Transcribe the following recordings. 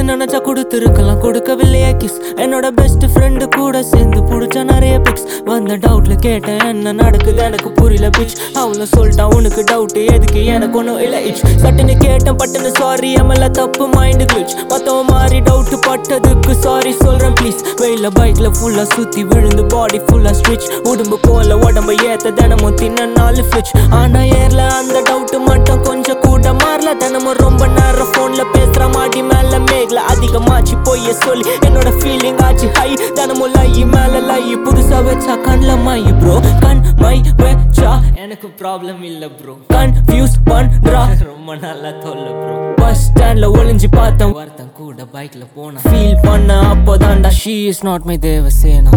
நினைச்சா கொடுத்துருக்கலாம் கொடுக்கவில்லையா கிஸ் என்னோட பெஸ்ட் ஃப்ரெண்டு கூட சேர்ந்து புடிச்ச நிறைய பிக்ஸ் வந்த டவுட்ல கேட்டேன் என்ன நடக்குது எனக்கு புரியல பிச் அவள சொல்லிட்டா உனக்கு டவுட் எதுக்கு எனக்கு ஒன்றும் இல்லை இச் சட்டுன்னு கேட்டேன் பட்டுன்னு சாரி எம்எல்ல தப்பு மைண்டு கிளிச் மத்தவன் மாதிரி டவுட் பட்டதுக்கு சாரி சொல்றேன் ப்ளீஸ் வெயில பைக்ல ஃபுல்லா சுத்தி விழுந்து பாடி ஃபுல்லா ஸ்ட்ரிச் உடம்பு போல உடம்ப ஏத்த தினமும் தின்ன நாலு ஃபிளிச் ஆனா ஏர்ல அந்த டவுட் மட்டும் கொஞ்சம் கூட மாறல தினமும் ரொம்ப நேரம் போன்ல பேசுற மாடி மேல மேகல அதிகமாச்சு பொய்ய சொல்லி என்னோட ஃபீலிங் ஆச்சு ஹை தினமும் லை மேல லை புதுசா வச்சா கண்ல மை ப்ரோ கண் மை வச்சா எனக்கு ப்ராப்ளம் இல்ல ப்ரோ கன்ஃபியூஸ் பண்றா ரொம்ப நல்லா தொல்ல ப்ரோ பஸ் ஸ்டாண்ட்ல ஒளிஞ்சு பார்த்தேன் ஒருத்தன் கூட பைக்ல போனா ஃபீல் பண்ண அப்போதான்டா she is not my Devasena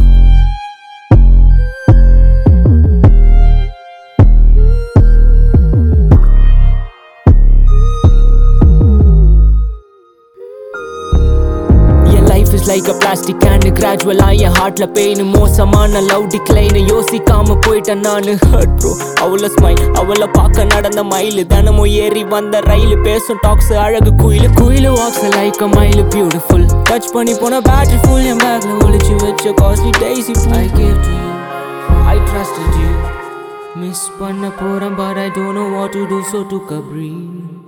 என் life is like a plastic can கிராஜுவலா என் ஹார்ட்ல பெயின் மோசமான லவ் டிக்ளைன் யோசிக்காம போயிட்டேன் நானு ஹர்ட் ப்ரோ அவள ஸ்மைல் அவளை பார்க்க நடந்த மயில் தினமும் ஏறி வந்த ரயில் பேசும் டாக்ஸ் அழகு குயில் குயில் வாக்ஸ் லைக் அ மயில் பியூட்டிஃபுல் டச் பண்ணி போன பேட்டரி ஃபுல் என் பேக்ல ஒளிச்சு வச்ச costly Daisy I gave to you I trusted you miss பண்ண போறேன் but I don't know what to do so to கப்ரீ